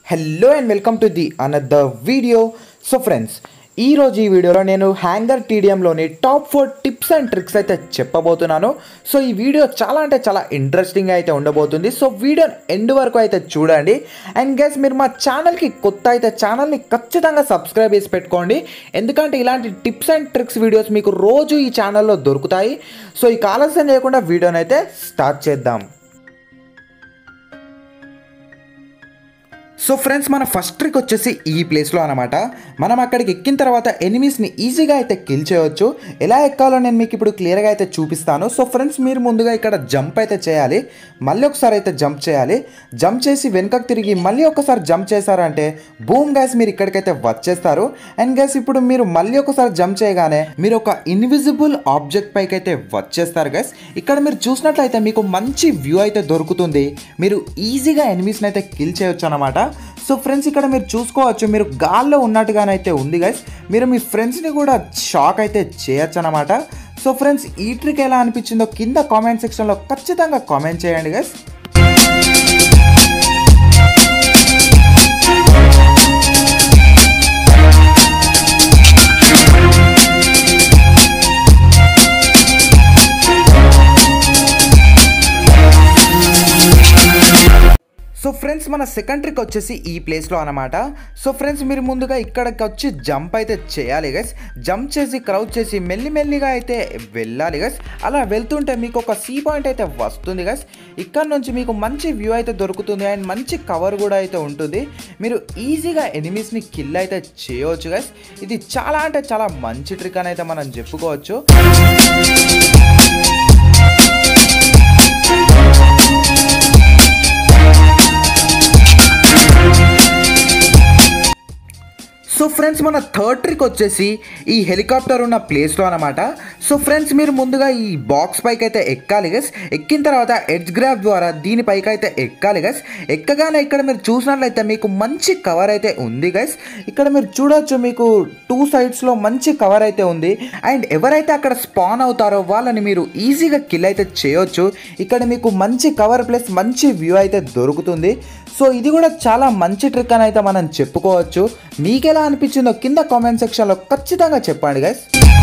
hello and welcome to the another video so friends ఈరోజు ఈ వీడియోలో నేను హ్యాంగర్ టీడియంలోని top four tips and tricks అయితే చెప్పబోతున్నాను సో ఈ వీడియో చాలా అంటే చాలా ఇంట్రెస్టింగ్ అయితే ఉండబోతుంది సో వీడియో ఎండ్ వరకు అయితే చూడండి అండ్ గెస్ మీరు మా ఛానల్కి కొత్త అయితే ఛానల్ని ఖచ్చితంగా సబ్స్క్రైబ్ చేసి పెట్టుకోండి ఎందుకంటే ఇలాంటి టిప్స్ అండ్ ట్రిక్స్ వీడియోస్ మీకు రోజు ఈ ఛానల్లో దొరుకుతాయి సో ఈ ఆలస్యం చేయకుండా వీడియోని అయితే స్టార్ట్ చేద్దాం సో ఫ్రెండ్స్ మన ఫస్ట్ ట్రిక్ వచ్చేసి ఈ ప్లేస్లో అనమాట మనం అక్కడికి ఎక్కిన తర్వాత ఎనిమీస్ని ఈజీగా అయితే కిల్ చేయవచ్చు ఎలా ఎక్కాలో నేను మీకు ఇప్పుడు క్లియర్గా అయితే చూపిస్తాను సో ఫ్రెండ్స్ మీరు ముందుగా ఇక్కడ జంప్ అయితే చేయాలి మళ్ళీ ఒకసారి అయితే జంప్ చేయాలి జంప్ చేసి వెనుకకు తిరిగి మళ్ళీ ఒకసారి జంప్ చేశారంటే బూమ్ గ్యాస్ మీరు ఇక్కడికైతే వచ్చేస్తారు అండ్ గ్యాస్ ఇప్పుడు మీరు మళ్ళీ ఒకసారి జంప్ చేయగానే మీరు ఒక ఇన్విజిబుల్ ఆబ్జెక్ట్ పైకి అయితే వచ్చేస్తారు గ్యాస్ ఇక్కడ మీరు చూసినట్లయితే మీకు మంచి వ్యూ అయితే దొరుకుతుంది మీరు ఈజీగా ఎనిమీస్ని అయితే కిల్ చేయొచ్చు అనమాట సో ఫ్రెండ్స్ ఇక్కడ మీరు చూసుకోవచ్చు మీరు గాల్లో ఉన్నట్టుగానైతే ఉంది గైస్ మీరు మీ ఫ్రెండ్స్ని కూడా షాక్ అయితే చేయొచ్చు అనమాట సో ఫ్రెండ్స్ ఈ ట్రిక్ ఎలా అనిపించిందో కింద కామెంట్ సెక్షన్లో ఖచ్చితంగా కామెంట్ చేయండి గైస్ సో ఫ్రెండ్స్ మన సెకండ్ ట్రిక్ వచ్చేసి ఈ ప్లేస్లో అనమాట సో ఫ్రెండ్స్ మీరు ముందుగా ఇక్కడికి వచ్చి జంప్ అయితే చేయాలి గైస్ జంప్ చేసి క్రౌచ్ చేసి మెల్లిమెల్లిగా అయితే వెళ్ళాలి గైస్ అలా వెళ్తుంటే మీకు ఒక సీ పాయింట్ అయితే వస్తుంది గైస్ ఇక్కడ నుంచి మీకు మంచి వ్యూ అయితే దొరుకుతుంది అండ్ మంచి కవర్ కూడా అయితే ఉంటుంది మీరు ఈజీగా ఎనిమీస్ని కిల్ అయితే చేయవచ్చు గైస్ ఇది చాలా అంటే చాలా మంచి ట్రిక్ అని అయితే మనం చెప్పుకోవచ్చు సో ఫ్రెండ్స్ మన థర్డ్ ట్రిక్ వచ్చేసి ఈ హెలికాప్టర్ ఉన్న ప్లేస్లో అనమాట సో ఫ్రెండ్స్ మీరు ముందుగా ఈ బాక్స్ పైకి అయితే ఎక్కాలి గస్ ఎక్కిన తర్వాత ఎడ్జ్ గ్రాఫ్ ద్వారా దీనిపైకి అయితే ఎక్కాలి గస్ ఎక్కగానే ఇక్కడ మీరు చూసినట్లయితే మీకు మంచి కవర్ అయితే ఉంది గైస్ ఇక్కడ మీరు చూడొచ్చు మీకు టూ సైడ్స్లో మంచి కవర్ అయితే ఉంది అండ్ ఎవరైతే అక్కడ స్పాన్ అవుతారో వాళ్ళని మీరు ఈజీగా కిల్ అయితే చేయొచ్చు ఇక్కడ మీకు మంచి కవర్ ప్లస్ మంచి వ్యూ అయితే దొరుకుతుంది సో ఇది కూడా చాలా మంచి ట్రిక్ అని అయితే మనం చెప్పుకోవచ్చు మీకు ఎలా అనిపించిందో కింద కామెంట్ సెక్షన్లో ఖచ్చితంగా చెప్పండి గైస్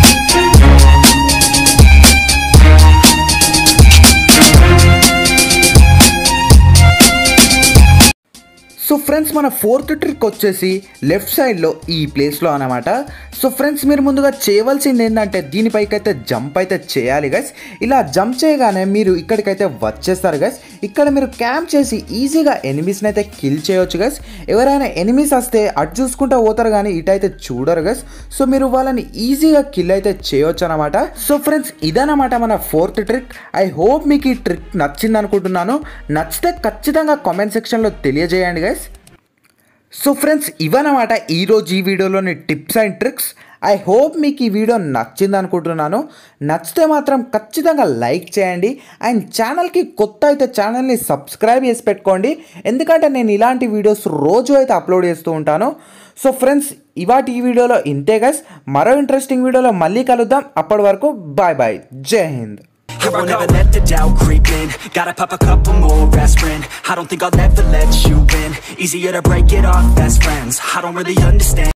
సో ఫ్రెండ్స్ మన ఫోర్త్ ట్రిక్ వచ్చేసి లెఫ్ట్ సైడ్లో ఈ ప్లేస్లో అనమాట సో ఫ్రెండ్స్ మీరు ముందుగా చేయవలసింది ఏంటంటే దీనిపైకి అయితే జంప్ అయితే చేయాలి గైస్ ఇలా జంప్ చేయగానే మీరు ఇక్కడికైతే వచ్చేస్తారు గైస్ ఇక్కడ మీరు క్యాంప్ చేసి ఈజీగా ఎనిమీస్ని అయితే కిల్ చేయవచ్చు గైస్ ఎవరైనా ఎనిమీస్ వస్తే అటు చూసుకుంటూ పోతారు కానీ ఇటు అయితే చూడరు గైస్ సో మీరు వాళ్ళని ఈజీగా కిల్ అయితే చేయవచ్చు అనమాట సో ఫ్రెండ్స్ ఇదనమాట మన ఫోర్త్ ట్రిక్ ఐ హోప్ మీకు ఈ ట్రిక్ నచ్చింది అనుకుంటున్నాను నచ్చితే ఖచ్చితంగా కామెంట్ సెక్షన్లో తెలియజేయండి గైస్ సో ఫ్రెండ్స్ ఇవన్నమాట ఈరోజు ఈ వీడియోలోని tips and tricks I hope మీకు ఈ వీడియో నచ్చింది అనుకుంటున్నాను నచ్చితే మాత్రం ఖచ్చితంగా లైక్ చేయండి అండ్ ఛానల్కి కొత్త అయితే ఛానల్ని సబ్స్క్రైబ్ చేసి పెట్టుకోండి ఎందుకంటే నేను ఇలాంటి వీడియోస్ రోజు అయితే అప్లోడ్ చేస్తూ ఉంటాను సో ఫ్రెండ్స్ ఇవాటి ఈ వీడియోలో ఇంతే గైస్ మరో ఇంట్రెస్టింగ్ వీడియోలో మళ్ళీ కలుద్దాం అప్పటి వరకు బాయ్ బాయ్ జై Hind Here I never let the doubt creep in Gotta pop a couple more aspirin I don't think I'll ever let you in Easier to break it off best friends I don't really understand